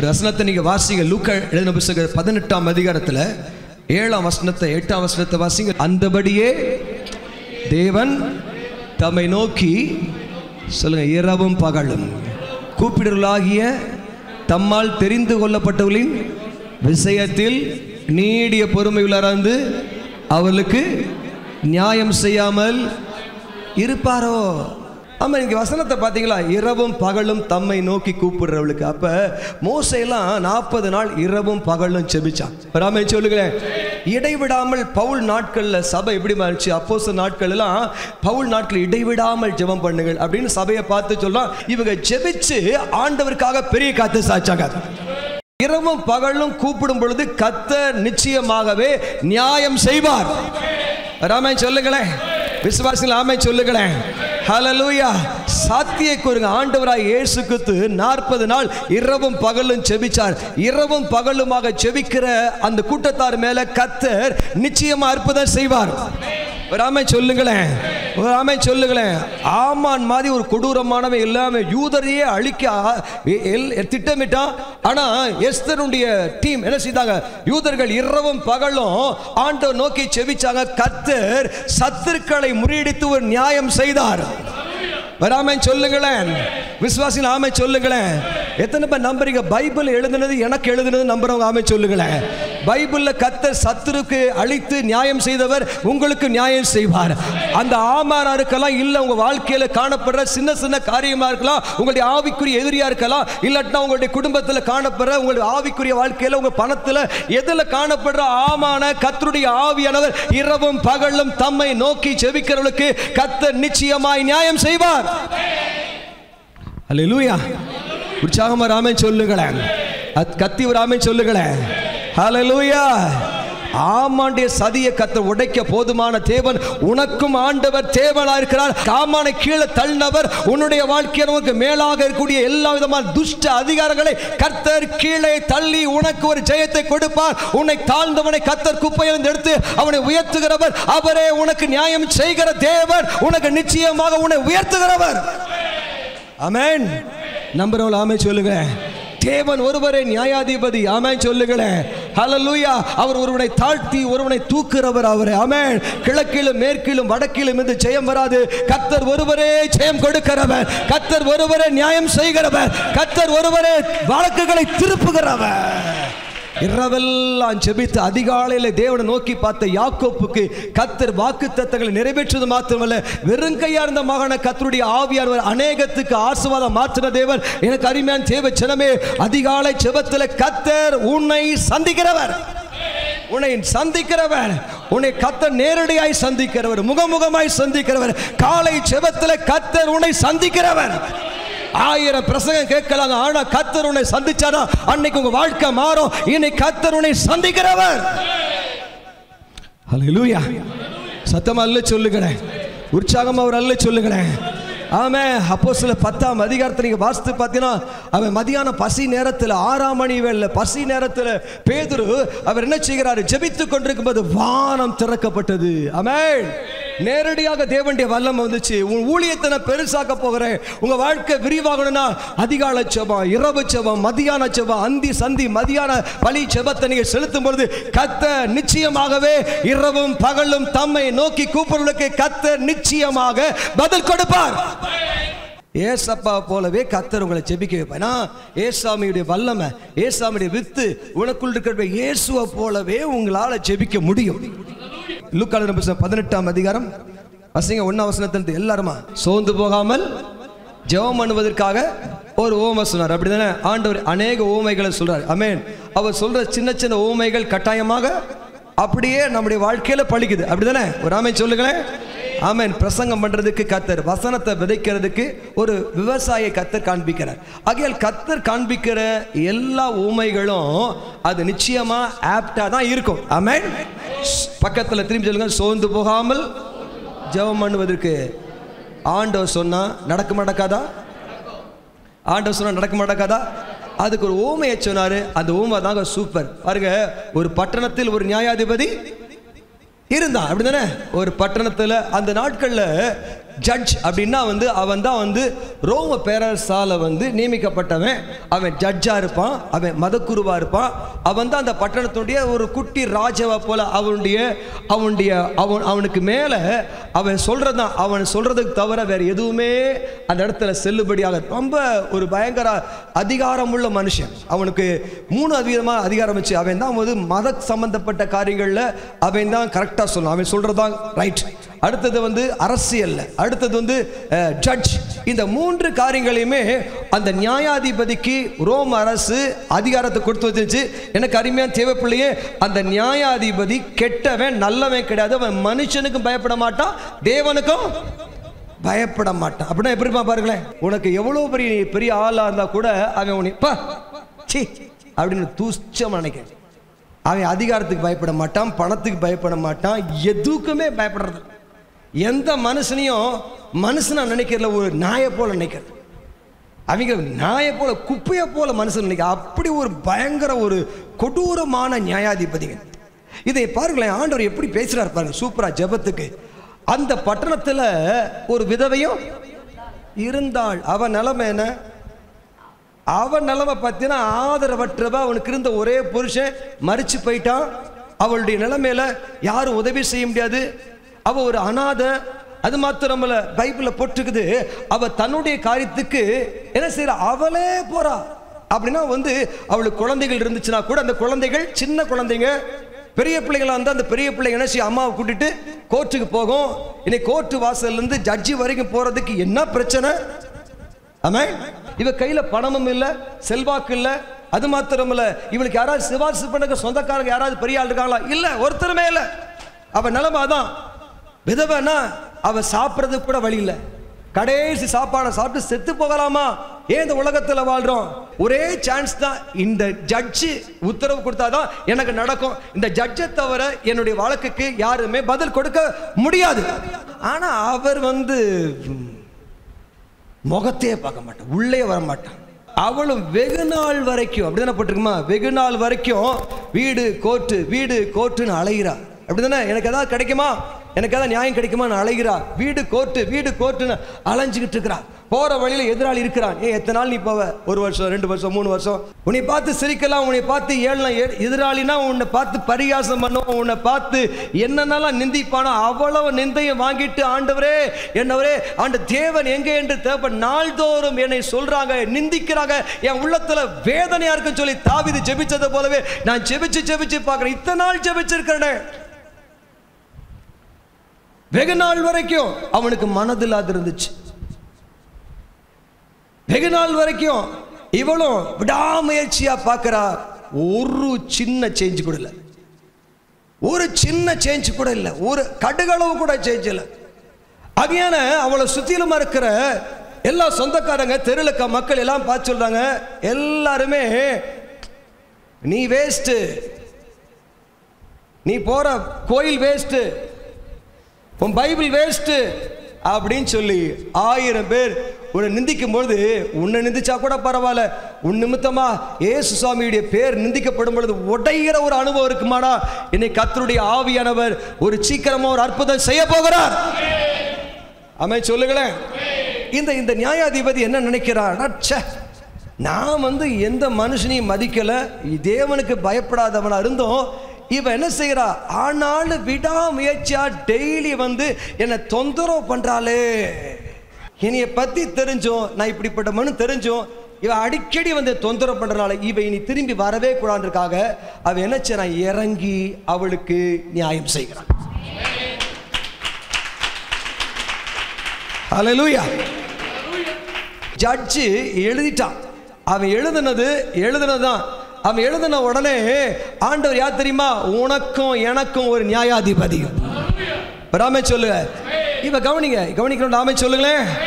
ஒரு வசனத்தை நீங்க வாசிங்க லூக்கா எழுதின புஸ்தக பதினெட்டாம் அதிகாரத்துல ஏழாம் வசனத்தை எட்டாம் வசனத்தை வாசிங்க அந்தபடியே தேவன் தம்மை நோக்கி சொல்லுங்க இரவும் பகலும் கூப்பிடுதலாகிய தம்மால் தெரிந்து கொள்ளப்பட்டவர்களின் விஷயத்தில் நீடிய பொறுமை உலர்ந்து அவர்களுக்கு நியாயம் செய்யாமல் இருப்பாரோ ஆமா இங்க வசனத்தை பார்த்தீங்களா இரவும் பகலும் தம்மை நோக்கி கூப்பிடுறவளுக்கு அப்ப மோசையெல்லாம் நாற்பது நாள் இரவும் பகலும் செபிச்சான் ராமே சொல்லுங்களேன் இடைவிடாமல் பவுல் நாட்கள்ல சபை எப்படி மாறிச்சு அப்போஸ் நாட்கள் எல்லாம் பவுல் நாட்கள் இடைவிடாமல் ஜெபம் பண்ணுங்கள் அப்படின்னு சபையை பார்த்து சொல்லலாம் இவங்க ஜெபிச்சு ஆண்டவருக்காக பெரிய காத்து சாச்சாங்க இரவும் பகலும் கூப்பிடும் பொழுது கத்த நிச்சயமாகவே நியாயம் செய்வார் ராமே சொல்லுங்களேன் விசுவாசிகள் ஆமை சொல்லுங்களேன் ஹalleluya சாத்திய கூறுங்க ஆண்டவராய் இயேசு கிறிஸ்து நாற்பது நாள் இரவும் பகலும் செபிச்சார் இரவும் பகலுமாக செபிக்கிற அந்த கூட்டத்தார் மேல கத்தர் நிச்சயமா அற்புதம் செய்வார் ஒரு ஆமை சொல்லுங்களேன் ஒரு ஆமை சொல்லுங்களேன் ஆமான் மாதிரி ஒரு கொடூரமானவன் இல்லாம யூதரையே அழிக்க ஆ- எ- எல்- திட்டமிட்டான் ஆனா எஸ்தருடைய டீம் என்ன செய்தாங்க யூதர்கள் இரவும் பகலும் ஆண்டவர் நோக்கி செவிச்சாங்க கத்தர் சத்துருக்களை முறியடித்து ஒரு நியாயம் செய்தார் வராம சொல்லுங்களேன் விசுவாசிகள் ஆமை சொல்லுங்களேன் எத்தனை பேர் நம்புறீங்க பைபிள் எழுதுனது எனக்கு எழுதுனது நம்புறவங்க ஆமை சொல்லுங்களேன் பைபிள்ல கத்தர் சத்துருக்கு அழித்து நியாயம் செய்தவர் உங்களுக்கு நியாயம் செய்வார் அந்த ஆமாரா இருக்கலாம் இல்ல உங்க வாழ்க்கையில காணப்படுற சின்ன சின்ன காரியமா இருக்கலாம் உங்களுடைய ஆவிக்குரிய எதிரியா இருக்கலாம் இல்லாட்டினா உங்களுடைய குடும்பத்துல காணப்படுற உங்களுடைய ஆவிக்குரிய வாழ்க்கையில உங்க பணத்துல எதுல காணப்படுற ஆமான கத்தருடைய ஆவியானவர் இரவும் பகலும் தம்மை நோக்கி ஜெபிக்கிறவர்களுக்கு கத்தர் நிச்சயமாய் நியாயம் செய்வார் அல்லேலூயா உற்சாகமா ராமே சொல்லுங்களேன் அத் கத்தி ராமே சொல்லுங்களேன் ஹalleluya ஆமாண்டிய சதிய கத்த உடைக்க போதுமான தேவன் உனக்கும் ஆண்டவர் தேவனா இருக்கிறார் காமானை கீழே தள்ளினவர் உன்னுடைய வாழ்க்கையில் உனக்கு மேலாக இருக்கக்கூடிய எல்லா விதமான துஷ்ட அதிகாரங்களை கர்த்தர் கீழே தள்ளி உனக்கு ஒரு ஜெயத்தை கொடுப்பார் உன்னை தாழ்ந்தவனை கர்த்தர் குப்பையிலிருந்து எடுத்து அவனை உயர்த்துகிறவர் அவரே உனக்கு நியாயம் செய்கிற தேவன் உனக்கு நிச்சயமாக உன்னை உயர்த்துகிறவர் ஆமென் நம்புறவங்க ஆமே சொல்லுங்க தேவன் ஒருவரே நியாயாதிபதி ஆமென் சொல்லுங்களேன் ஹalleluya அவர் ஒருவனை தாழ்த்தி ஒருவனை தூக்குறவர் அவரே ஆமென் கிழக்கிலும் மேற்கிலும் வடக்கிலும் இருந்து ஜெயம் வராது கத்தர் ஒருவரே ஜெயம் கொடுக்கிறவர் கத்தர் ஒருவரே நியாயம் செய்கிறவர் கத்தர் ஒருவரே வழக்குகளை திருப்புகிறவர் இரவெல்லாம் ஜெபித்து அதிகாலையில தேவனை நோக்கி பார்த்த யாக்கோப்புக்கு கத்தர் வாக்கு தத்தங்களை நிறைவேற்றுவது மாத்திரமல்ல வெறுங்கையா இருந்த மகன கத்தருடைய ஆவியானவர் அநேகத்துக்கு ஆசீர்வாதம் மாற்றின தேவன் எனக்கு அருமையான தேவ ஜனமே அதிகாலை ஜெபத்துல கத்தர் உன்னை சந்திக்கிறவர் உன்னை சந்திக்கிறவர் உன்னை கத்தர் நேரடியாய் சந்திக்கிறவர் முகமுகமாய் சந்திக்கிறவர் காலை ஜெபத்துல கத்தர் உன்னை சந்திக்கிறவர் ஆயிரம் பிரசங்கம் கேட்கலாங்க ஆனா கத்தர் உன்னை சந்திச்சாரா அன்னைக்கு உங்க வாழ்க்கை மாறும் இன்னைக்கு கத்தர் உன்னை சந்திக்கிறவர் ஹalleluya சத்தமா அல்ல சொல்லுகிறேன் உற்சாகமா அவர் அல்ல சொல்லுகிறேன் ஆமே அப்போ சில பத்தாம் அதிகாரத்தை நீங்க வாசித்து பார்த்தீங்கன்னா அவன் மதியான பசி நேரத்தில் ஆறாம் மணி வேளை பசி நேரத்தில் பேதுரு அவர் என்ன செய்கிறாரு ஜெபித்துக் கொண்டிருக்கும் போது வானம் திறக்கப்பட்டது ஆமென் நேரடியாக தேவனுடைய வல்லம் வந்துச்சு உன் ஊழியத்தை நான் பெருசாக்க போகிறேன் உங்க வாழ்க்கை விரிவாகணும்னா அதிகால செபம் இரவு செபம் மதியான செபம் அந்தி சந்தி மதியான பலி செபத்தை நீங்க செலுத்தும் பொழுது கத்த நிச்சயமாகவே இரவும் பகலும் தம்மை நோக்கி கூப்பிடுவதற்கு கத்த நிச்சயமாக பதில் கொடுப்பார் ஏசப்பா போலவே கத்தர் உங்களை ஜெபிக்க வைப்பேனா ஏசாமியுடைய வல்லமை ஏசாமியுடைய வித்து உனக்குள் இருக்கிற இயேசுவை போலவே உங்களால ஜெபிக்க முடியும் லூக்காளர் புத்தகம் பதினெட்டாம் அதிகாரம் வசங்க ஒன்னாம் வசனத்திலிருந்து எல்லாருமா சோர்ந்து போகாமல் ஜெபம் பண்ணுவதற்காக ஒரு ஓமை சொன்னார் அப்படிதானே ஆண்டவர் அநேக ஓமைகளை சொல்றார் அமேன் அவர் சொல்ற சின்ன சின்ன ஓமைகள் கட்டாயமாக அப்படியே நம்முடைய வாழ்க்கையில பழிக்குது அப்படிதானே ஒரு ஆமை சொல்லுங்களேன் ஆமென் பிரசங்கம் பண்றதுக்கு கத்தர் வசனத்தை விதைக்கிறதுக்கு ஒரு விவசாய கத்தர் காண்பிக்கிறார் ஆகையால் கத்தர் காண்பிக்கிற எல்லா ஊமைகளும் அது நிச்சயமா ஆப்டா தான் இருக்கும் ஆமென் பக்கத்துல திரும்பி சொல்லுங்க சோர்ந்து போகாமல் ஜெபம் பண்ணுவதற்கு ஆண்டவர் சொன்னா நடக்க நடக்காதா ஆண்டவர் சொன்னா நடக்க மாட்டாக்காதா அதுக்கு ஒரு ஊமையை சொன்னாரு அந்த ஊமை தாங்க சூப்பர் பாருங்க ஒரு பட்டணத்தில் ஒரு நியாயாதிபதி இருந்தான் அப்படிதானே ஒரு பட்டணத்துல அந்த நாட்கள்ல ஜட்ஜ் அப்படின்னா வந்து அவன் தான் வந்து ரோம பேரரசால வந்து நியமிக்கப்பட்டவன் அவன் ஜட்ஜா இருப்பான் அவன் மதக்குருவா இருப்பான் அவன் தான் அந்த பட்டணத்துடைய ஒரு குட்டி ராஜாவை போல அவனுடைய அவனுடைய அவன் அவனுக்கு மேல அவன் சொல்றதான் அவன் சொல்றதுக்கு தவிர வேற எதுவுமே அந்த இடத்துல செல்லுபடியாக ரொம்ப ஒரு பயங்கர அதிகாரமுள்ள மனுஷன் அவனுக்கு மூணு அதிகமாக அதிகாரம் வச்சு அவன் தான் வந்து மத சம்பந்தப்பட்ட காரியங்களில் அவன் தான் கரெக்டாக சொல்லணும் அவன் சொல்றதான் ரைட் அடுத்தது வந்து அரசியல்ல அடுத்தது வந்து ஜட்ஜ் இந்த மூன்று காரியங்களையுமே அந்த நியாயாதிபதிக்கு ரோம் அரசு அதிகாரத்தை கொடுத்து வச்சிருச்சு எனக்கு அருமையான தேவைப்பிள்ளையே அந்த நியாயாதிபதி கெட்டவன் நல்லவன் கிடையாது அவன் மனுஷனுக்கும் பயப்பட மாட்டான் தேவனுக்கும் பயப்பட மாட்டான் அப்படின்னா எப்படிப்பா பாருங்களேன் உனக்கு எவ்வளோ பெரிய பெரிய ஆளாக இருந்தால் கூட அவன் உன்னை பா சி அப்படின்னு தூச்சம் நினைக்கிறேன் அவன் அதிகாரத்துக்கு பயப்பட மாட்டான் பணத்துக்கு பயப்பட மாட்டான் எதுக்குமே பயப்படுறது இல்ல. எந்த மனுஷனையும் மனுஷனா நினைக்கிறதுல ஒரு நாயை போல நினைக்கிறது அவங்க நாயை போல குப்பையை போல மனுஷன் நினைக்க அப்படி ஒரு பயங்கர ஒரு கொடூரமான நியாயாதிபதிங்க இதை பாருங்களேன் ஆண்டவர் எப்படி பேசுறாரு பாருங்க சூப்பரா ஜெபத்துக்கு அந்த பட்டணத்துல ஒரு விதவையும் இருந்தாள் அவன் நிலைமை என்ன அவன் நிலைமை பார்த்தீங்கன்னா ஆதரவற்றவ அவனுக்கு இருந்த ஒரே புருஷன் மறிச்சு போயிட்டான் அவளுடைய நிலைமையில யாரும் உதவி செய்ய முடியாது அவ ஒரு அனாதை அது மாத்திரமல்ல பைபிளில் போட்டிருக்குது அவ தன்னுடைய காரியத்துக்கு என்ன செய்யறா அவளே போறா அப்படின்னா வந்து அவளுக்கு குழந்தைகள் இருந்துச்சுன்னா கூட அந்த குழந்தைகள் சின்ன குழந்தைங்க பெரிய பிள்ளைங்களா இருந்தால் அந்த பெரிய பிள்ளைங்க என்ன செய்யும் அம்மாவை கூட்டிட்டு கோர்ட்டுக்கு போகும் இன்னைக்கு கோர்ட்டு வாசல்ல இருந்து ஜட்ஜி வரைக்கும் போறதுக்கு என்ன பிரச்சனை ஆமே இவ கையில பணமும் இல்ல செல்வாக்கு இல்ல அது மாத்திரம் இல்ல இவளுக்கு யாராவது சிபாரிசு பண்ண சொந்தக்காரங்க யாராவது பெரிய ஆள் இருக்காங்களா இல்ல ஒருத்தருமே இல்ல அவ நிலைமை அதான் விதவைனா அவ சாப்பிட்றதுக்கு கூட வழி இல்ல கடைசி சாப்பாடை சாப்பிட்டு செத்து போகலாமா ஏன் இந்த உலகத்துல வாழ்றோம் ஒரே சான்ஸ் தான் இந்த ஜட்ஜு உத்தரவு கொடுத்தாதான் எனக்கு நடக்கும் இந்த ஜட்ஜை தவிர என்னுடைய வழக்குக்கு யாருமே பதில் கொடுக்க முடியாது ஆனா அவர் வந்து முகத்தையே பார்க்க மாட்டான் உள்ளே வர மாட்டான் அவளும் வெகு நாள் வரைக்கும் அப்படிதானே போட்டிருக்குமா வெகு நாள் வரைக்கும் வீடு கோர்ட்டு வீடு கோர்ட்டுன்னு அலைகிறா அப்படிதானே எனக்கு ஏதாவது கிடைக்குமா எனக்கு ஏதாவது நியாயம் கிடைக்குமான்னு அலைகிறா வீடு கோர்ட்டு வீடு கோர்ட்டுன்னு அலைஞ்சுக்கிட்டு இருக்கிறா போற வழியில எதிராளி இருக்கிறான் ஏன் எத்தனை நாள் நீ போவ ஒரு வருஷம் ரெண்டு வருஷம் மூணு வருஷம் உன்னை பார்த்து சிரிக்கலாம் உன்னை பார்த்து ஏழலாம் எ- எதிராளினா உன்னை பார்த்து பரிகாசம் பண்ணுவோம் உன்னை பார்த்து என்னென்னலாம் நிந்திப்பானோ அவ்வளவு நிந்தையும் வாங்கிட்டு ஆண்டவரே என்னவரே ஆண்டு தேவன் எங்கே என்று தேவன் நாள்தோறும் என்னை சொல்றாங்க நிந்திக்கிறாங்க என் உள்ளத்துல வேதனையா இருக்குன்னு சொல்லி தாவிது ஜெபிச்சதை போலவே நான் ஜெபிச்சு ஜெபிச்சு பார்க்கிறேன் இத்தனை நாள் ஜெபிச்சிருக்கிறேன் வெகு நாள் வரைக்கும் அவனுக்கு மனதில்லாது இருந்துச்சு வெகு நாள் வரைக்கும் இவளும் விடாமுயற்சியா பார்க்கறா ஒரு சின்ன சேஞ்ச் கூட இல்லை ஒரு சின்ன சேஞ்ச் கூட இல்லை ஒரு கடுகளவு கூட சேஞ்ச் இல்லை அகையான அவளை சுத்திலுமா இருக்கிற எல்லா சொந்தக்காரங்க தெருளுக்க மக்கள் எல்லாம் பார்த்து சொல்றாங்க எல்லாருமே நீ வேஸ்ட் நீ போற கோயில் வேஸ்ட் உன் பைபிள் வேஸ்ட் அப்படின்னு சொல்லி ஆயிரம் பேர் உன்னை நிந்திக்கும் பொழுது உன்னை நிந்திச்சா கூட பரவாயில்ல உன் நிமித்தமா ஏசு சுவாமியுடைய பேர் நிந்திக்கப்படும் பொழுது உடைகிற ஒரு அனுபவம் இருக்குமாடா இன்னைக்கு கர்த்தருடைய ஆவியானவர் ஒரு சீக்கிரமா ஒரு அற்புதம் செய்ய போகிறார் அமை சொல்லுங்களேன் இந்த இந்த நியாயாதிபதி என்ன நினைக்கிறான்னா ச்சே நான் வந்து எந்த மனுஷனையும் மதிக்கல தேவனுக்கு பயப்படாதவனா இருந்தோம் இவன் என்ன செய்யறா ஆனாலும் விடாமுயற்சியா டெய்லி வந்து என்னை தொந்தரவு பண்றாளே என்னைய பத்தி தெரிஞ்சும் நான் இப்படிப்பட்ட மனு தெரிஞ்சும் இவன் அடிக்கடி வந்து தொந்தரவு பண்றனால இவ இனி திரும்பி வரவே கூடாதுக்காக அவ என்ன செய்றான் இறங்கி அவளுக்கு நியாயம் செய்கிறான் ஹalleluya ஜட்ஜு எழுதிட்டான் அவன் எழுதுனது எழுதுனதுதான் அவன் எழுதின உடனே ஆண்டவர் யார் தெரியுமா உனக்கும் எனக்கும் ஒரு நியாயாதிபதியும் ராமே சொல்லுங்க இவ கவனிங்க கவனிக்கணும் ராமே சொல்லுங்களேன்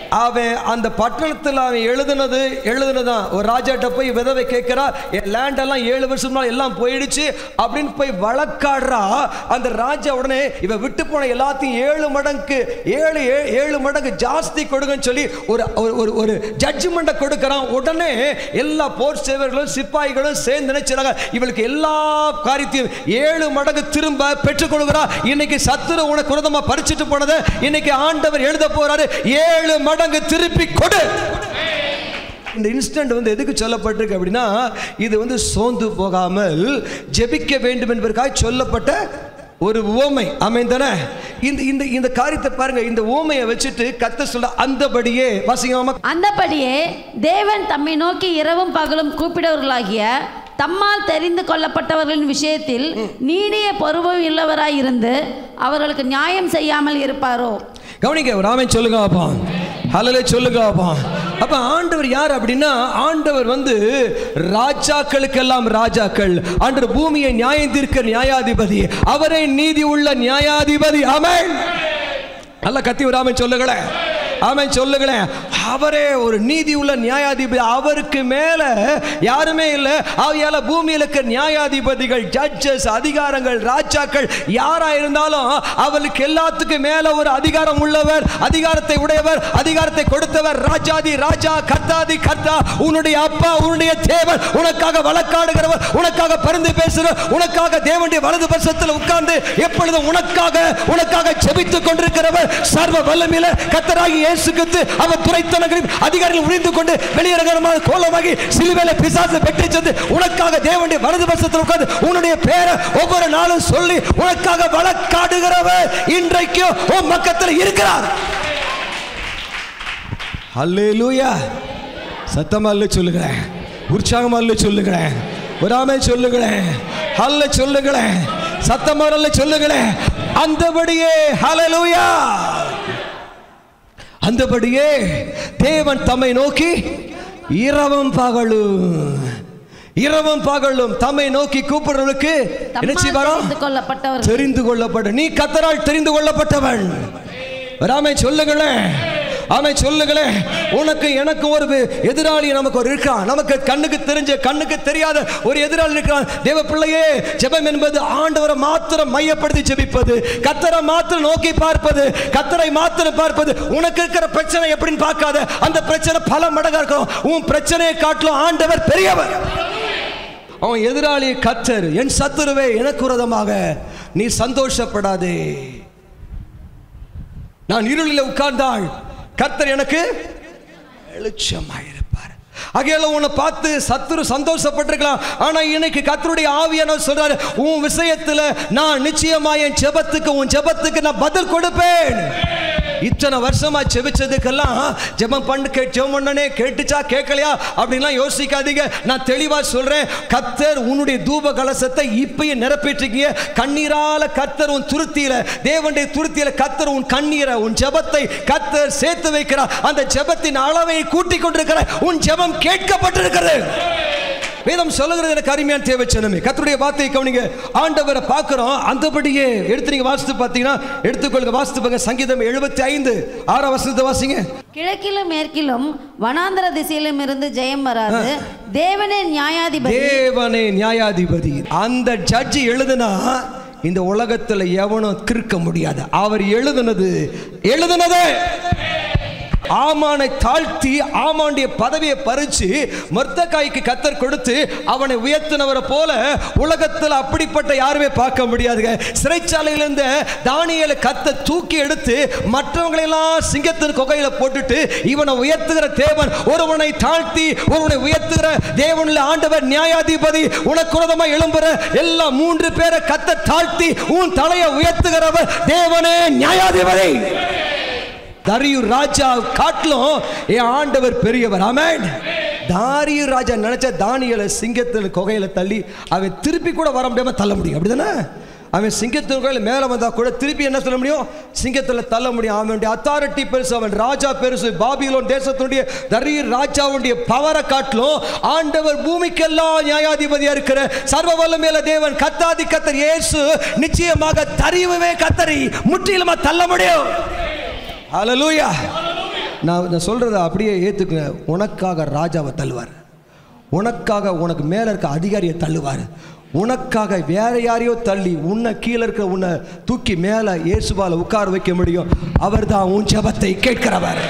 அவன் அந்த பட்டணத்தில் அவன் எழுதுனது எழுதுனதான் ஒரு ராஜாட்ட போய் விதவை கேட்கிறா என் லேண்ட் எல்லாம் ஏழு வருஷம் முன்னாடி எல்லாம் போயிடுச்சு அப்படின்னு போய் வழக்காடுறா அந்த ராஜா உடனே இவன் விட்டு போன எல்லாத்தையும் ஏழு மடங்கு ஏழு ஏ- ஏழு மடங்கு ஜாஸ்தி கொடுங்கன்னு சொல்லி ஒரு ஒரு- ஒரு ஒரு ஜட்ஜ்மெண்ட்டை கொடுக்கறான் உடனே எல்லா போர் சேவர்களும் சிப்பாய்களும் சேர்ந்து நினைச்சாங்க இவளுக்கு எல்லா காரியத்தையும் ஏழு மடங்கு திரும்ப பெற்றுக்கொள்கிறா இன்னைக்கு சத்துரு உனக்கு விரோதமா பறிச்சுட்டு போனதை இன்னைக்கு ஆண்டவர் எழுத போறாரு ஏழு மடங்கு திருப்பி கொடு இந்த இன்ஸ்டன்ட் வந்து எதுக்கு சொல்லப்பட்டிருக்கு அப்படின்னா இது வந்து சோர்ந்து போகாமல் ஜெபிக்க வேண்டும் என்பதற்காக சொல்லப்பட்ட ஒரு உவமை அமைந்தன இந்த இந்த இந்த காரியத்தை பாருங்க இந்த உவமையை வச்சுட்டு கத்த சொல்ல அந்தபடியே வாசிங்கம்மா அந்தபடியே தேவன் தம்மை நோக்கி இரவும் பகலும் கூப்பிடவர்களாகிய தம்மால் தெரிந்து கொள்ளப்பட்டவர்களின் விஷயத்தில் நீடிய பொறுவும் உள்ளவராய் இருந்து அவர்களுக்கு நியாயம் செய்யாமல் இருப்பாரோ கவனிங்க ஒரு ஆமென் சொல்லுங்க அப்பா ஹலலே சொல்லுங்க அப்பா அப்ப ஆண்டவர் யார் அப்படின்னா ஆண்டவர் வந்து ராஜாக்களுக்கெல்லாம் ராஜாக்கள் ஆண்டவர் பூமியை நியாயம் தீர்க்க நியாயாதிபதி அவரே நீதி உள்ள நியாயாதிபதி ஆமென் நல்ல கத்தி ஒரு ஆமென் சொல்லுங்களேன் ஆமென் சொல்லுங்களேன் அவரே ஒரு நீதி உள்ள நியாயாதிபதி அவருக்கு மேல யாருமே இல்லை ஆகையால பூமியில் இருக்க நியாயாதிபதிகள் ஜட்ஜஸ் அதிகாரங்கள் ராஜாக்கள் யாரா இருந்தாலும் அவளுக்கு எல்லாத்துக்கும் மேல ஒரு அதிகாரம் உள்ளவர் அதிகாரத்தை உடையவர் அதிகாரத்தை கொடுத்தவர் ராஜாதி ராஜா கர்த்தாதி கர்த்தா உன்னுடைய அப்பா உன்னுடைய தேவன் உனக்காக வழக்காடுகிறவர் உனக்காக பரிந்து பேசுகிறவர் உனக்காக தேவனுடைய வலது பட்சத்தில் உட்கார்ந்து எப்பொழுதும் உனக்காக உனக்காக ஜெபித்துக் கொண்டிருக்கிறவர் சர்வ வல்லமையில கத்தராகி இயேசு கிறிஸ்து அவர் துறைத்தனங்களில் அதிகாரிகள் உழிந்து கொண்டு வெளியரங்கமாக கோலமாகி சிலுவையில பிசாசு வெற்றி சென்று உனக்காக தேவனுடைய வலது பட்சத்தில் உட்கார்ந்து உன்னுடைய பேரை ஒவ்வொரு நாளும் சொல்லி உனக்காக வழக்காடுகிறவர் இன்றைக்கும் உன் பக்கத்தில் இருக்கிறார் அல்லேலூயா சத்தமா அல்ல சொல்லுகிறேன் உற்சாகமா அல்ல சொல்லுகிறேன் விடாம சொல்லுகிறேன் அல்ல சொல்லுங்களேன் சத்தமா அல்ல சொல்லுங்களேன் அந்தபடியே ஹalleluya அந்தபடியே தேவன் தம்மை நோக்கி இரவும் பகலும் இரவும் பகலும் தம்மை நோக்கி கூப்பிடுறவர்களுக்கு என்ன தம்மால் செய்வாராம் தெரிந்து கொள்ளப்பட்டவர்கள் தெரிந்து கொள்ளப்பட்ட நீ கத்தரால் தெரிந்து கொள்ளப்பட்டவன் ராமே சொல்லுங்களேன் ஆமை சொல்லுங்களேன் உனக்கு எனக்கு ஒரு வி- எதிராளி நமக்கு ஒரு இருக்கான் நமக்கு கண்ணுக்கு தெரிஞ்ச கண்ணுக்கு தெரியாத ஒரு எதிராளி இருக்கிறான் தேவ பிள்ளையே ஜெபம் என்பது ஆண்டவரை மாத்திரம் மையப்படுத்தி ஜெபிப்பது கத்தரை மாத்திரம் நோக்கி பார்ப்பது கத்தரை மாத்திரம் பார்ப்பது உனக்கு இருக்கிற பிரச்சனை எப்படின்னு பார்க்காத அந்த பிரச்சனை பல மடங்கா இருக்கும் உன் பிரச்சனையை காட்டிலும் ஆண்டவர் பெரியவர் அவன் எதிராளி கத்தர் என் சத்துருவே எனக்கு விரோதமாக நீ சந்தோஷப்படாதே நான் இருளில் உட்கார்ந்தால் கர்த்தர் எனக்கு வெளிச்சமாயிருப்பார் அகையில உன்னை பார்த்து சத்துரு சந்தோஷப்பட்டிருக்கலாம் ஆனா இன்னைக்கு கர்த்தருடைய ஆவியானவர் சொல்றாரு உன் விஷயத்துல நான் நிச்சயமா என் ஜெபத்துக்கு உன் ஜெபத்துக்கு நான் பதில் கொடுப்பேன் இத்தனை வருஷமா ஜெபிச்சதுக்கெல்லாம் ஜெபம் பண்ணு கே ஜெபம் பண்ணனே கேட்டுச்சா கேட்கலையா அப்படின்லாம் யோசிக்காதீங்க நான் தெளிவா சொல்றேன் கத்தர் உன்னுடைய தூப கலசத்தை இப்பயும் நிரப்பிட்டிருக்கீங்க கண்ணீரால கத்தர் உன் துருத்தியில தேவனுடைய துருத்தியில கத்தர் உன் கண்ணீரை உன் ஜெபத்தை கத்தர் சேர்த்து வைக்கிறார் அந்த ஜெபத்தின் அளவை கூட்டிக் கொண்டிருக்கிற உன் ஜெபம் கேட்கப்பட்டிருக்கிறது வேதம் சொல்லுகிறது எனக்கு அருமையான தேவைச்சனமே கர்த்தருடைய வார்த்தையை கவனிங்க ஆண்டவரை பார்க்கிறோம் அந்தபடியே எடுத்து நீங்க வாசித்து பார்த்தீங்கன்னா எடுத்துக்கொள்ளுங்க வாசித்து பாருங்க சங்கீதம் எழுபத்தி ஐந்து ஆறாம் வசனத்தை வாசிங்க கிழக்கிலும் மேற்கிலும் வனாந்தர திசையிலும் இருந்து ஜெயம் வராது தேவனே நியாயாதிபதி தேவனே நியாயாதிபதி அந்த ஜட்ஜி எழுதுனா இந்த உலகத்துல எவனும் கிறுக்க முடியாது அவர் எழுதுனது எழுதுனது ஆமானை தாழ்த்தி ஆமானுடைய பதவியை பறிச்சு மொர்தக்காய்க்கு கத்தர் கொடுத்து அவனை உயர்த்தினவரை போல உலகத்தில் அப்படிப்பட்ட யாருமே பார்க்க முடியாதுங்க சிறைச்சாலையில இருந்த தானியலை கத்த தூக்கி எடுத்து மற்றவங்களெல்லாம் சிங்கத்தின் குகையில போட்டுட்டு இவனை உயர்த்துகிற தேவன் ஒருவனை தாழ்த்தி ஒருவனை உயர்த்துகிற தேவனில் ஆண்டவர் நியாயாதிபதி உனக்கு விரோதமா எழும்புற எல்லா மூன்று பேரை கத்த தாழ்த்தி உன் தலையை உயர்த்துகிறவர் தேவனே நியாயாதிபதி தரியு ராஜா காட்டிலும் என் ஆண்டவர் பெரியவர் ஆமென் தாரியு ராஜா நினைச்ச தானியலை சிங்கத்தில் குகையில தள்ளி அவன் திருப்பி கூட வர முடியாம தள்ள முடியும் அப்படிதானே அவன் சிங்கத்தின் குகையில் மேலே வந்தா கூட திருப்பி என்ன சொல்ல முடியும் சிங்கத்தில் தள்ள முடியும் அவனுடைய அத்தாரிட்டி பெருசு அவன் ராஜா பெருசு பாபிலோன் தேசத்துடைய தரியு ராஜாவுடைய பவரை காட்டிலும் ஆண்டவர் பூமிக்கெல்லாம் நியாயாதிபதியா இருக்கிற சர்வ வல்லமையில தேவன் கத்தாதி கத்தர் இயேசு நிச்சயமாக தரிவுவே கத்தரி முற்றிலுமா தள்ள முடியும் ஹalleluya நான் நான் சொல்கிறத அப்படியே ஏற்றுக்குங்க உனக்காக ராஜாவை தள்ளுவார் உனக்காக உனக்கு மேலே இருக்க அதிகாரியை தள்ளுவார் உனக்காக வேற யாரையோ தள்ளி உன்னை கீழே இருக்கிற உன்னை தூக்கி மேலே இயேசுவால உட்கார வைக்க முடியும் அவர் தான் உன் ஜெபத்தை கேட்கிறவர்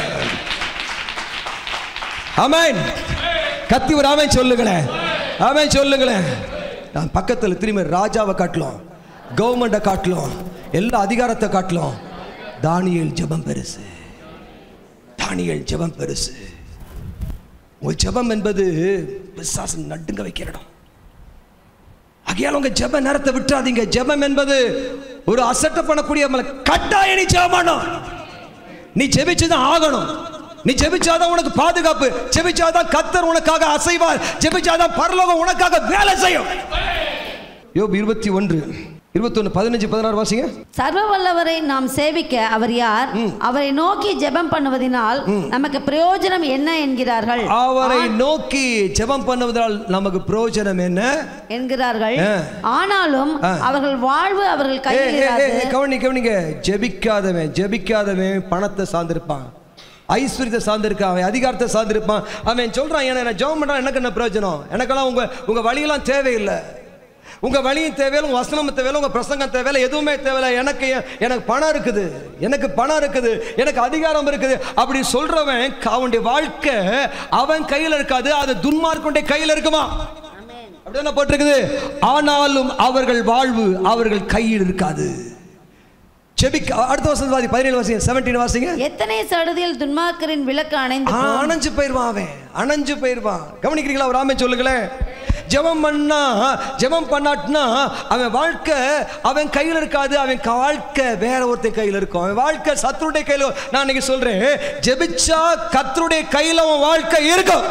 ஆமென் கத்தி ஒரு ஆமென் சொல்லுங்களேன் ஆமென் சொல்லுங்களேன் நான் பக்கத்தில் திரும்பி ராஜாவை காட்டலாம் கவர்மெண்ட்டை காட்டலாம் எல்லா அதிகாரத்தை காட்டலாம் தானியேல் ஜெபம் பெருசு தானியேல் ஜெபம் பெருசு உங்க ஜெபம் என்பது பிசாசு நடுங்க வைக்கிற இடம் ஆகையால் உங்க ஜெப நேரத்தை விட்டுறாதீங்க ஜெபம் என்பது ஒரு அசட்டை பண்ணக்கூடிய மல கட்டாய நீ ஜெபம் பண்ணணும் நீ ஜெபிச்சுதான் ஆகணும் நீ ஜெபிச்சாதான் உனக்கு பாதுகாப்பு ஜெபிச்சாதான் கத்தர் உனக்காக அசைவார் ஜெபிச்சாதான் பரலோகம் உனக்காக வேலை செய்யும் யோபு இருபத்தி ஒன்று இருபத்தொன்று பதினஞ்சு பதினாறு வாசிங்க சர்வ வல்லவரை நாம் சேவிக்க அவர் யார் அவரை நோக்கி ஜெபம் பண்ணுவதினால் நமக்கு பிரயோஜனம் என்ன என்கிறார்கள் அவரை நோக்கி ஜெபம் பண்ணுவதால் நமக்கு பிரயோஜனம் என்ன என்கிறார்கள் ஆ. ஆனாலும் அவர்கள் வாழ்வு அவர்கள் ஏய், கையில் ஏய், இராது ஏய், கவனி கவனிங்க ஜெபிக்காதவன் ஜெபிக்காதவன் பணத்தை சார்ந்திருப்பான் ஐஸ்வர்யத்தை சார்ந்திருக்கான் அவன் அதிகாரத்தை சார்ந்திருப்பான் அவன் சொல்றான் என்ன நான் ஜெபம் பண்றான் எனக்கு என்ன பிரயோஜனம் எனக்கெல்லாம் உங்க உங்க வழியெல்லாம் தேவையில்லை உங்க வழியும் தேவையில்லை உங்க வசனமும் தேவையில்லை உங்க பிரசங்கம் தேவையில்லை எதுவுமே தேவையில்லை எனக்கு எனக்கு பணம் இருக்குது எனக்கு பணம் இருக்குது எனக்கு அதிகாரம் இருக்குது அப்படி சொல்றவன் அவனுடைய வாழ்க்கை அவன் கையில் இருக்காது அது துன்மார்க்குடைய கையில் இருக்குமா அப்படி என்ன போட்டிருக்குது ஆனாலும் அவர்கள் வாழ்வு அவர்கள் கையில் இருக்காது செபிக்க அடுத்த வருஷம் வாசி பதினேழு வாசிங்க செவன்டீன் வாசிங்க எத்தனை சடுதியில் துன்மார்க்கரின் விளக்கு அணைந்து ஆ, அணைஞ்சு போயிருவான் அவன் அணைஞ்சு போயிருவான் கவனிக்கிறீங்களா ஒரு ஆமே சொல்லுங்களேன் ஜெபம் பண்ணா ஜெபம் பண்ணாட்டினா அவன் வாழ்க்கை அவன் கையில் இருக்காது அவன் க- வாழ்க்கை வேற ஒருத்தன் கையில் இருக்கும் அவன் வாழ்க்கை சத்துருடைய கையில் நான் இன்னைக்கு சொல்றேன் ஜெபிச்சா கத்தருடைய கையில் அவன் வாழ்க்கை இருக்கும்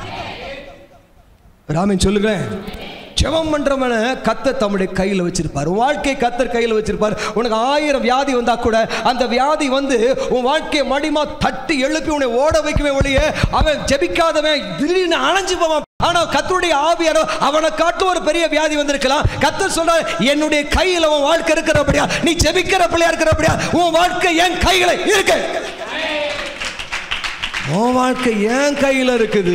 ராமன் சொல்லுங்களேன் ஜெபம் பண்றவன கத்த தம்முடைய கையில் வச்சிருப்பார் உன் வாழ்க்கையை கத்தர் கையில் வச்சிருப்பார் உனக்கு ஆயிரம் வியாதி வந்தா கூட அந்த வியாதி வந்து உன் வாழ்க்கையை மடிமா தட்டி எழுப்பி உன்னை ஓட வைக்கவே ஒழிய அவன் ஜெபிக்காதவன் திடீர்னு அணைஞ்சு போவான் ஆனா கத்தருடைய ஆவியாரோ அவனை காட்டும் ஒரு பெரிய வியாதி வந்திருக்கலாம் கத்தர் சொல்ற என்னுடைய கையில் உன் வாழ்க்கை இருக்கிறபடியா நீ ஜெபிக்கிற பிள்ளையா இருக்கிறபடியா உன் வாழ்க்கை என் கையில இருக்கு உன் வாழ்க்கை என் கையில் இருக்குது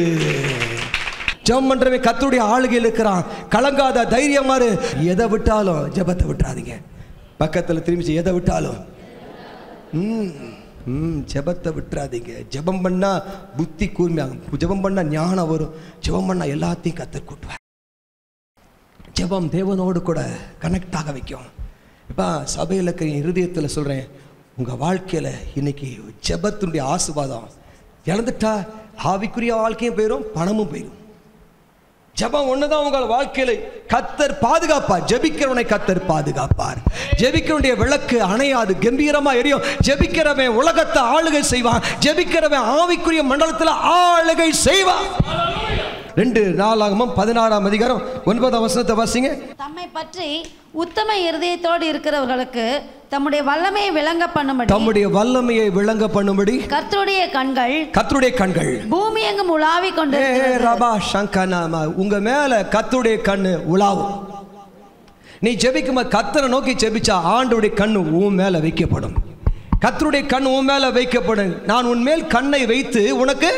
ஜெபம் பண்றவன் கத்துடைய ஆளுகையில் இருக்கிறான் கலங்காத தைரியமா இரு எதை விட்டாலும் ஜெபத்தை விட்டுறாதீங்க பக்கத்தில் திரும்பி எதை விட்டாலும் ம் ம் ஜெபத்தை விட்டுறாதீங்க ஜெபம் பண்ணா புத்தி கூர்மையாகும் ஜெபம் பண்ணா ஞானம் வரும் ஜெபம் பண்ணா எல்லாத்தையும் கத்தர் கூட்டுவார் ஜெபம் தேவனோடு கூட கனெக்ட் ஆக வைக்கும் இப்போ சபையில் இருக்கிற இருதயத்தில் சொல்கிறேன் உங்கள் வாழ்க்கையில் இன்னைக்கு ஜெபத்தினுடைய ஆசீர்வாதம் இழந்துட்டா ஆவிக்குரிய வாழ்க்கையும் போயிடும் பணமும் போயிடும் ஜெபம் ஒண்ணுதான் உங்கள் வாழ்க்கையில கத்தர் பாதுகாப்பார் ஜெபிக்கிறவனை கத்தர் பாதுகாப்பார் ஜெபிக்கிறவனுடைய விளக்கு அணையாது கம்பீரமா எரியும் ஜெபிக்கிறவன் உலகத்தை ஆளுகை செய்வான் ஜெபிக்கிறவன் ஆவிக்குரிய மண்டலத்தில் ஆளுகை செய்வான் ரெண்டு நாளாகமும் பதினாறாம் அதிகாரம் ஒன்பதாம் வசனத்தை வாசிங்க தம்மை பற்றி உத்தம இருதயத்தோடு இருக்கிறவர்களுக்கு தம்முடைய வல்லமையை விளங்க பண்ணும்படி தம்முடைய வல்லமையை விளங்க பண்ணும்படி கர்த்தருடைய கண்கள் கத்தருடைய கண்கள் பூமி எங்கும் உலாவிக் கொண்டு ஏ ரபா சங்கனாமா உங்க மேல கத்துடைய கண்ணு உலாவும் நீ ஜெபிக்கும் போது கத்தரை நோக்கி ஜெபிச்சா ஆண்டுடைய கண்ணு உன் மேல வைக்கப்படும் கத்தருடைய கண் உன் மேல வைக்கப்படும் நான் உன் மேல் கண்ணை வைத்து உனக்கு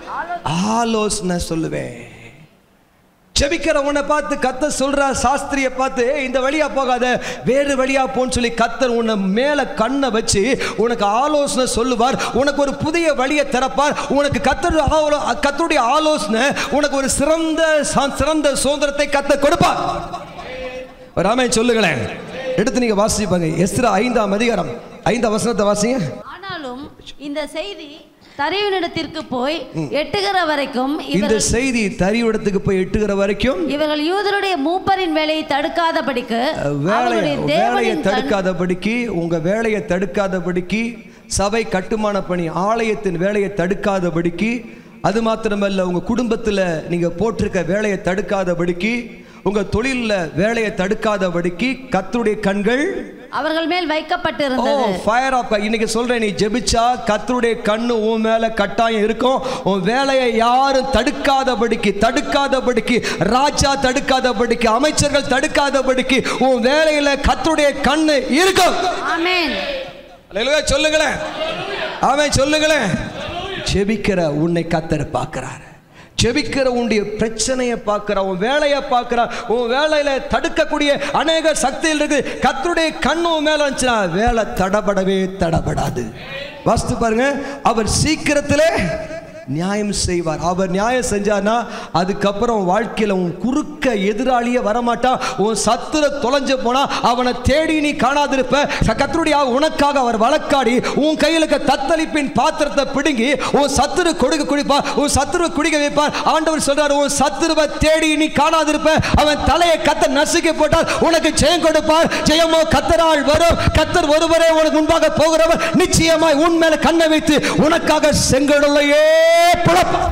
ஆலோசனை சொல்லுவேன் ஜெபிக்கிறவனை பார்த்து கத்த சொல்ற சாஸ்திரியை பார்த்து "ஏய், இந்த வழியா போகாத வேறு வழியா போன்னு சொல்லி கத்தர் உன்னை மேல கண்ணை வச்சு உனக்கு ஆலோசனை சொல்லுவார் உனக்கு ஒரு புதிய வழியை திறப்பார் உனக்கு கத்தர் ஆலோ- கத்தருடைய ஆலோசனை உனக்கு ஒரு சிறந்த ச- சிறந்த சுதந்திரத்தை கத்த கொடுப்பார் ஒரு ஆமென் சொல்லுங்களேன் எடுத்து நீங்க வாசிப்பாங்க எஸ்ரா ஐந்தாம் அதிகாரம் ஐந்தாம் வசனத்தை வாசிங்க ஆனாலும் இந்த செய்தி தரிவினிடத்திற்கு போய் எட்டுகிற வரைக்கும் இந்த இவர்கள் செய்தி தரிவிடத்துக்கு போய் எட்டுகிற வரைக்கும் இவர்கள் யூதருடைய மூப்பரின் வேலையை தடுக்காதபடிக்கு வேலையை அவருடைய வேலையை தேவனின் கண்- தடுக்காதபடிக்கு உங்க வேலையை தடுக்காதபடிக்கு சபை கட்டுமான பணி ஆலயத்தின் வேலையை தடுக்காதபடிக்கு அது மாத்திரமல்ல உங்க குடும்பத்துல நீங்க போட்டிருக்க வேலையை தடுக்காதபடிக்கு உங்க தொழில்ல வேலையை தடுக்காதபடிக்கு கத்தருடைய கண்கள் அவர்கள் மேல் ஓ வைக்கப்பட்டிருந்தது ஃபயர் ஆஃப் இன்னைக்கு சொல்றேன் நீ ஜெபிச்சா கத்தருடைய கண்ணு உன் மேல கட்டாயம் இருக்கும் உன் வேலையை யாரும் தடுக்காதபடிக்கு தடுக்காதபடிக்கு ராஜா தடுக்காதபடிக்கு அமைச்சர்கள் தடுக்காதபடிக்கு உன் வேலையில கத்தருடைய கண்ணு இருக்கும் ஆமென் அல்லேலூயா சொல்லுங்களேன் ஆமென் சொல்லுங்களேன் ஜெபிக்கிற உன்னை கத்தர் பார்க்கிறார் ஜெபிக்கிற உன்னுடைய பிரச்சனையை பார்க்கிற உன் வேலையை பார்க்கிற உன் வேலையில தடுக்கக்கூடிய அநேக சக்திகள் இருக்கு கத்தருடைய கண்ணு உன் மேல வந்துச்சுன்னா வேலை தடபடவே தடபடாது வாஸ்து பாருங்க அவர் சீக்கிரத்திலே நியாயம் செய்வார் அவர் நியாயம் செஞ்சார்னா அதுக்கப்புறம் வாழ்க்கையில் உன் குறுக்க எதிராளியே வரமாட்டான் உன் சத்துர தொலைஞ்சு போனா அவனை தேடி நீ காணாதிருப்ப கத்தருடைய உனக்காக அவர் வழக்காடி உன் கையில் இருக்க தத்தளிப்பின் பாத்திரத்தை பிடுங்கி உன் சத்துரு கொடுக்க குடிப்பார் உன் சத்துரு குடிக்க வைப்பார் ஆண்டவர் சொல்றார் உன் சத்துருவை தேடி நீ காணாதிருப்ப அவன் தலையை கத்த நசுக்கி போட்டால் உனக்கு ஜெயம் கொடுப்பார் ஜெயமோ கத்தரால் வரும் கத்தர் ஒருவரே உனக்கு முன்பாக போகிறவர் நிச்சயமாய் உன் மேல கண்ணை வைத்து உனக்காக செங்கடலையே பிளப்பார்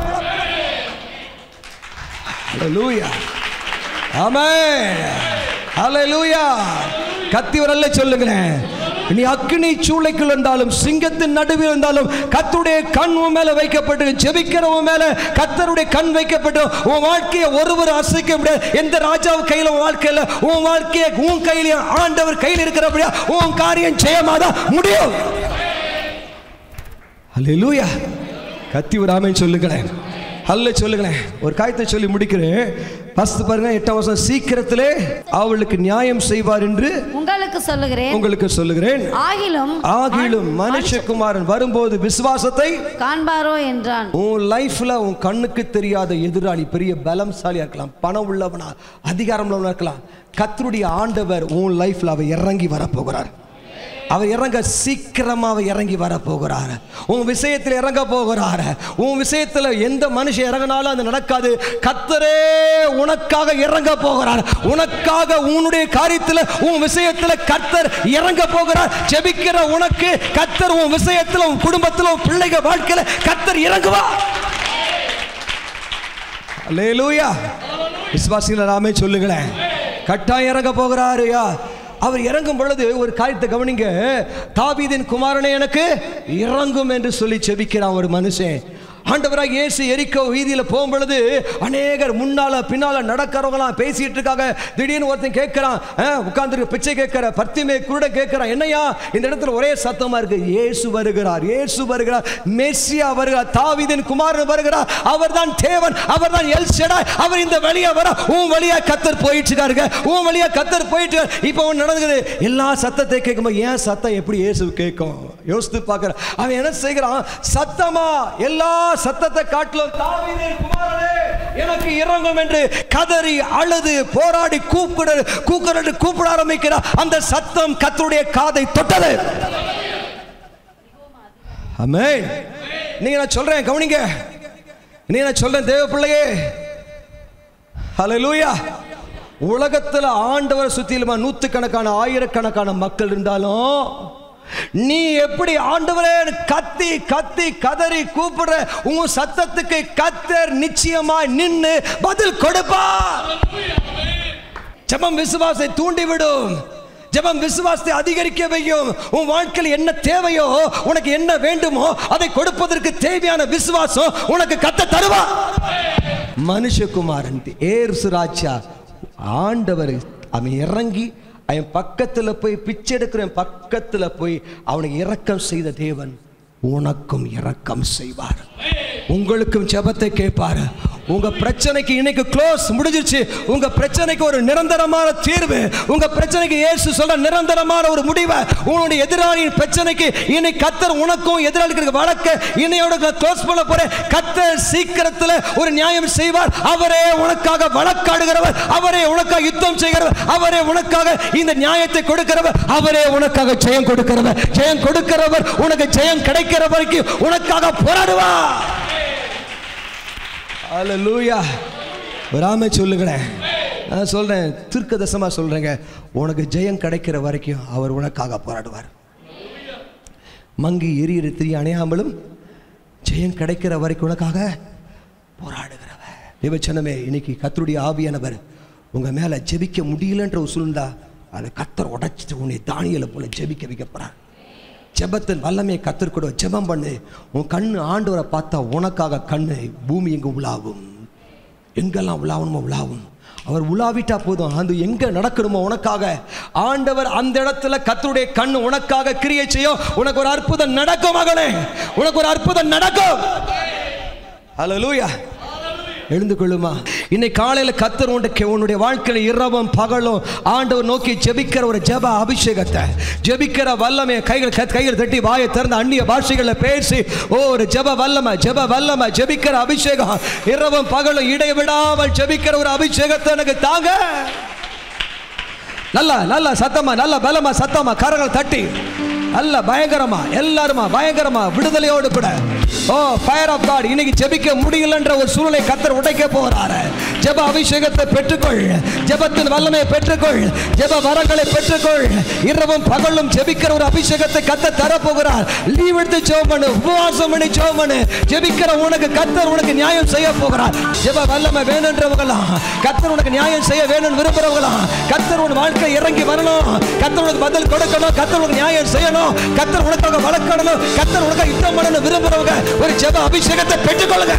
Hallelujah. Amen. Hallelujah. கத்தி வரல சொல்லுங்களேன் நீ அக்னி சூளைக்குள் இருந்தாலும் சிங்கத்தின் நடுவில் இருந்தாலும் கத்துடைய கண் உன் மேல வைக்கப்பட்டு ஜெபிக்கிறவன் மேல கத்தருடைய கண் வைக்கப்பட்டு உன் வாழ்க்கையை ஒருவர் அசைக்க முடியாது எந்த ராஜாவு கையில உன் வாழ்க்கையில உன் வாழ்க்கையை உன் கையில ஆண்டவர் கையில் இருக்கிறபடியா உன் காரியம் ஜெயமாதான் முடியும் அல்லேலூயா கத்தி விடாமல் சொல்லுங்களேன் அல்ல சொல்லுங்களேன் ஒரு காயத்தை சொல்லி முடிக்கிறேன் ஃபர்ஸ்ட் பாருங்க எட்டாம் வருஷம் சீக்கிரத்திலே அவளுக்கு நியாயம் செய்வார் என்று உங்களுக்கு சொல்லுகிறேன் உங்களுக்கு சொல்லுகிறேன் ஆகிலும் ஆகிலும் மனுஷகுமாரன் வரும்போது விசுவாசத்தை காண்பாரோ என்றான் உன் லைஃப்ல உன் கண்ணுக்கு தெரியாத எதிராளி பெரிய பலம்சாலியா இருக்கலாம் பணம் உள்ளவனா அதிகாரம் உள்ளவனா இருக்கலாம் கத்தருடைய ஆண்டவர் உன் லைஃப்ல அவர் இறங்கி வரப்போகிறார் அவர் இறங்க சீக்கிரமா அவர் இறங்கி வர போகிறார் உன் விஷயத்தில் இறங்க போகிறார் உன் விஷயத்தில் எந்த மனுஷன் இறங்கினாலும் அது நடக்காது கத்தரே உனக்காக இறங்க போகிறார் உனக்காக உன்னுடைய காரியத்தில் உன் விஷயத்தில் கத்தர் இறங்க போகிறார் ஜெபிக்கிற உனக்கு கத்தர் உன் விஷயத்தில் உன் குடும்பத்தில் உன் பிள்ளைங்க வாழ்க்கையில் கத்தர் இறங்குவா அல்லேலூயா விசுவாசிகள் நாமே சொல்லுங்களேன் கட்டாயம் இறங்க போகிறாருயா அவர் இறங்கும் பொழுது ஒரு காரியத்தை கவனிங்க தாவீதின் குமாரனே எனக்கு இறங்கும் என்று சொல்லி செபிக்கிறான் ஒரு மனுஷன் ஆண்டவராக இயேசு எரிக்கோ வீதியில் போகும் பொழுது அநேகர் முன்னால பின்னால நடக்கிறவங்களாம் பேசிட்டு இருக்காங்க திடீர்னு ஒருத்தன் கேட்கிறான் உட்கார்ந்து பிச்சை கேட்கிற பத்திமே கூட கேட்கிறான் என்னையா இந்த இடத்துல ஒரே சத்தமா இருக்கு இயேசு வருகிறார் இயேசு வருகிறார் மெஸ்ஸியா வருகிறார் தாவீதின் குமாரன் வருகிறார் அவர்தான் தேவன் அவர்தான் எல் ஷெடாய் அவர் இந்த வழியா வர உன் வழியா கத்தர் போயிட்டு இருக்காருங்க உன் வழியா கத்தர் போயிட்டு இருக்காரு. இப்போ ஒன்று நடக்குது எல்லா சத்தத்தை கேட்கும்போது ஏன் சத்தம் எப்படி இயேசு கேட்கும் யோசித்து பார்க்குறான் அவன் என்ன செய்கிறான் சத்தமா எல்லா சத்தத்தை காட்டிலும் தாவீதின் குமாரனே எனக்கு இறங்கும் என்று கதறி அழுது போராடி கூப்பிடு கூக்குரட்டு கூப்பிட ஆரம்பிக்கிறார் அந்த சத்தம் கத்தருடைய காதை தொட்டது ஆமென் நீங்க நான் சொல்றேன் கவனிங்க நீ நான் சொல்றேன் தேவ பிள்ளையே ஹalleluya உலகத்துல ஆண்டவர் சுத்திலுமா நூற்றுக்கணக்கான ஆயிரக்கணக்கான மக்கள் இருந்தாலும் நீ எப்படி ஆண்டவரே கத்தி கத்தி கதறி கூப்பிடுற உன் சத்தத்துக்கு கத்தர் நிச்சயமா நின்னு பதில் கொடுப்பார் ஜெபம் விசுவாசத்தை தூண்டிவிடும் ஜெபம் விசுவாசத்தை அதிகரிக்க வையும் உன் வாழ்க்கையில் என்ன தேவையோ உனக்கு என்ன வேண்டுமோ அதை கொடுப்பதற்கு தேவையான விசுவாசம் உனக்கு கத்த தருவா மனுஷகுமாரன் ஏர்சு ராஜா ஆண்டவர் அவன் இறங்கி அவன் பக்கத்தில் போய் பிச்சை எடுக்கிறவன் பக்கத்தில் போய் அவனுக்கு இரக்கம் செய்த தேவன் உனக்கும் இரக்கம் செய்வார் உங்களுக்கும் ஜெபத்தை கேட்பாரு உங்க பிரச்சனைக்கு இன்னைக்கு க்ளோஸ் முடிஞ்சிருச்சு உங்க பிரச்சனைக்கு ஒரு நிரந்தரமான தீர்வு உங்க பிரச்சனைக்கு இயேசு சொல்ற நிரந்தரமான ஒரு முடிவை உன்னுடைய எதிராளியின் பிரச்சனைக்கு இன்னைக்கு கத்தர் உனக்கும் எதிராளிகளுக்கு வழக்க இன்னையோட க்ளோஸ் பண்ண போறேன் கத்தர் சீக்கிரத்தில் ஒரு நியாயம் செய்வார் அவரே உனக்காக வழக்காடுகிறவர் அவரே உனக்காக யுத்தம் செய்கிறவர் அவரே உனக்காக இந்த நியாயத்தை கொடுக்கிறவர் அவரே உனக்காக ஜெயம் கொடுக்கிறவர் ஜெயம் கொடுக்கிறவர் உனக்கு ஜெயம் கிடைக்கிற வரைக்கும் உனக்காக போராடுவார் அல்லேலூயா வராம சொல்லுங்களேன் நான் சொல்றேன் தீர்க்க தசமா சொல்றேங்க உனக்கு ஜெயம் கிடைக்கிற வரைக்கும் அவர் உனக்காக போராடுவார் மங்கி எரியிற திரி அணையாமலும் ஜெயம் கிடைக்கிற வரைக்கும் உனக்காக போராடுகிறவர் தேவச்சனமே இன்னைக்கு கத்தருடைய ஆவியானவர் உங்க மேல ஜெபிக்க முடியலன்ற ஒரு சூழ்ந்தா அதை கத்தர் உடைச்சிட்டு உன்னை தானியலை போல ஜெபிக்க வைக்க போறார் ஜெபத்தின் வல்லமையை கத்தர் கூட ஜெபம் பண்ணு உன் கண்ணு ஆண்டவரை பார்த்தா உனக்காக கண்ணு பூமி எங்கு உலாவும் எங்கெல்லாம் உலாவணுமோ உலாவும் அவர் உலாவிட்டா போதும் அது எங்க நடக்கணுமோ உனக்காக ஆண்டவர் அந்த இடத்துல கத்தருடைய கண் உனக்காக கிரியை செய்யும் உனக்கு ஒரு அற்புதம் நடக்கும் மகனே உனக்கு ஒரு அற்புதம் நடக்கும் ஹalleluya எழுந்து கொள்ளுமா இன்னைக்கு காலையில் கத்தர் உன்னுடைய உன்னுடைய வாழ்க்கையில் இரவும் பகலும் ஆண்டவர் நோக்கி ஜெபிக்கிற ஒரு ஜெப அபிஷேகத்தை ஜெபிக்கிற வல்லமை கைகள் கத்- கைகள் தட்டி வாயை திறந்து அந்நிய பாஷைகளில் பேசி ஓ ஒரு ஜெப வல்லமை ஜெப வல்லமை ஜெபிக்கிற அபிஷேகம் இரவும் பகலும் இடைவிடாமல் ஜெபிக்கிற ஒரு அபிஷேகத்தை எனக்கு தாங்க நல்லா நல்லா சத்தமா நல்ல பலமா சத்தமா கரங்கள் தட்டி நல்ல பயங்கரமா எல்லாருமா பயங்கரமா விடுதலையோடு கூட ஓ ஃபயர் ஆஃப் காட் இன்னைக்கு ஜெபிக்க முடியலன்ற ஒரு சூழ்நிலை கத்தர் உடைக்க போறாரு ஜெப அபிஷேகத்தை பெற்றுக்கொள் ஜெபத்தின் வல்லமையை பெற்றுக்கொள் ஜெப வரங்களை பெற்றுக்கொள் இரவும் பகலும் ஜெபிக்கிற ஒரு அபிஷேகத்தை கத்த தர போகிறார் லீவ் எடுத்து ஜெபம் பண்ணு உபவாசம் பண்ணி ஜெபம் பண்ணு ஜெபிக்கிற உனக்கு கத்தர் உனக்கு நியாயம் செய்ய போகிறார் ஜெப வல்லமை வேணுன்றவங்களாம் கத்தர் உனக்கு நியாயம் செய்ய வேணும்னு விரும்புறவங்களாம் கத்தர் உன் வாழ்க்கை இறங்கி வரணும் கத்தர் உனக்கு பதில் கொடுக்கணும் கத்தர் உனக்கு நியாயம் செய்யணும் கத்தர் உனக்காக வழக்கணும் கத்தர் உனக்காக யுத்தம் பண்ணணும் விரும்புறவங்க ஒரு ஜெப அபிஷேகத்தை பெற்றுக்கொள்ளுங்க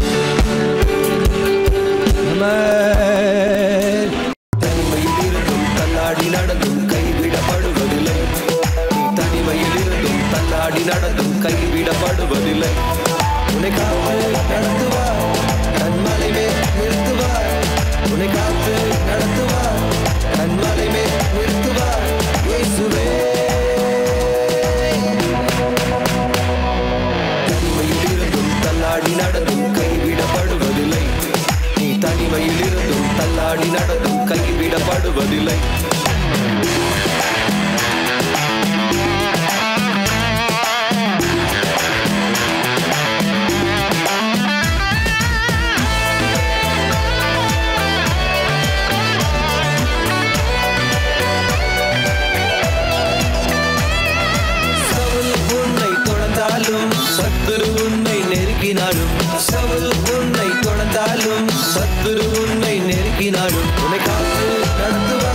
ஆமென். தனிமையில் இருந்தும் தள்ளாடி நடந்தும் கைவிடப்படுவதில்லை நீ தனிமையில் இருந்தும் தள்ளாடி நடந்தும் கைவிடப்படுவதில்லை உன்னை காத்து நடத்துவார் கண்மலை மேல் நிறுத்துவார் உன்னை காத்து நடத்துவார் கண்மலை மேல் நிறுத்துவார் இயேசுவே தனிமையில் இருந்தும் தள்ளாடி நடந்தும் கைவிடப்படுவதில்லை நீ தனிமையில் இருந்தும் தள்ளாடி நடந்தும் கைவிடப்படுவதில்லை சவுல் உன்னை தொடர்ந்தாலும் சத்துரு உன்னை நெருக்கினாலும் சவுல் உன்னை தொடர்ந்தாலும் சத்துரு உன்னை நெருக்கினாலும் உன்னை காத்து நடத்துவார்